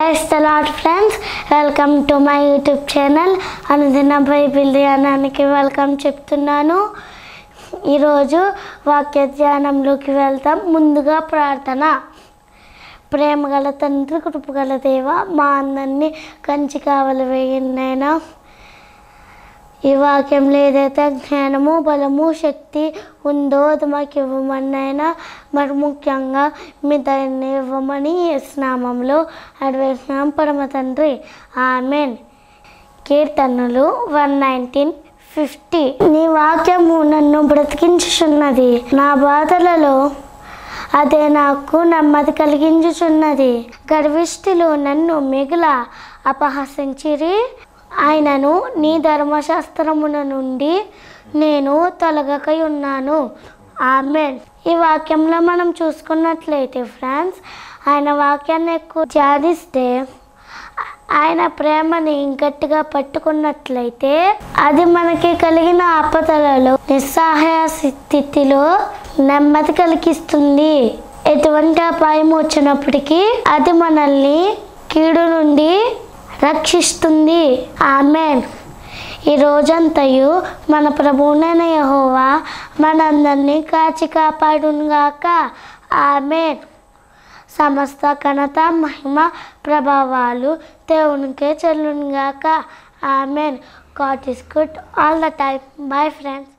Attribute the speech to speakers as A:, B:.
A: price Lord friends welcome to my YouTube channel అనుదిన Bible ధ్యానానికి welcome చెప్తున్నాను ఈరోజు వాక్య ధ్యానంలోకి వెళ్తాం ముందుగా ప్రార్థన ప్రేమ గల తండ్రి కృపగల దేవ మా అందరినీ కంచి కావలి వేయండినైనా ఈ వాక్యంలో ఏదైతే జ్ఞానము బలము శక్తి ఉందో అది మాకు ఇవ్వమన్నైనా మరి ముఖ్యంగా మీ దాన్ని ఇవ్వమని స్నామంలో అడివేసినాం పరమ తండ్రి ఆమెన్ కీర్తనలు వన్ నైన్టీన్ ఫిఫ్టీ నీ వాక్యము నన్ను బ్రతికించుచున్నది నా బాధలలో అదే నాకు నెమ్మది కలిగించుచున్నది గర్విష్ఠులు నన్ను మిగుల అపహసించిరి ఆయనను నీ ధర్మశాస్త్రమున నుండి నేను తొలగకై ఉన్నాను ఆమెన్ ఈ వాక్యంలో మనం చూసుకున్నట్లయితే ఫ్రెండ్స్ ఆయన వాక్యాన్ని ఎక్కువ ధ్యానిస్తే ఆయన ప్రేమని గట్టిగా పట్టుకున్నట్లయితే అది మనకి కలిగిన ఆపదలలో నిస్సహాయ స్థితిలో నెమ్మది కలిగిస్తుంది ఎటువంటి అపాయం వచ్చినప్పటికీ అది మనల్ని కీడు నుండి రక్షిస్తుంది ఆమెన్ ఈ రోజంతయు మన ప్రభువునైన యహోవా మనందరినీ కాచి కాపాడునుగాక ఆమెన్ సమస్త ఘనత మహిమ ప్రభావాలు దేవునికే చెల్లునుగాక amen God is good all the time bye friends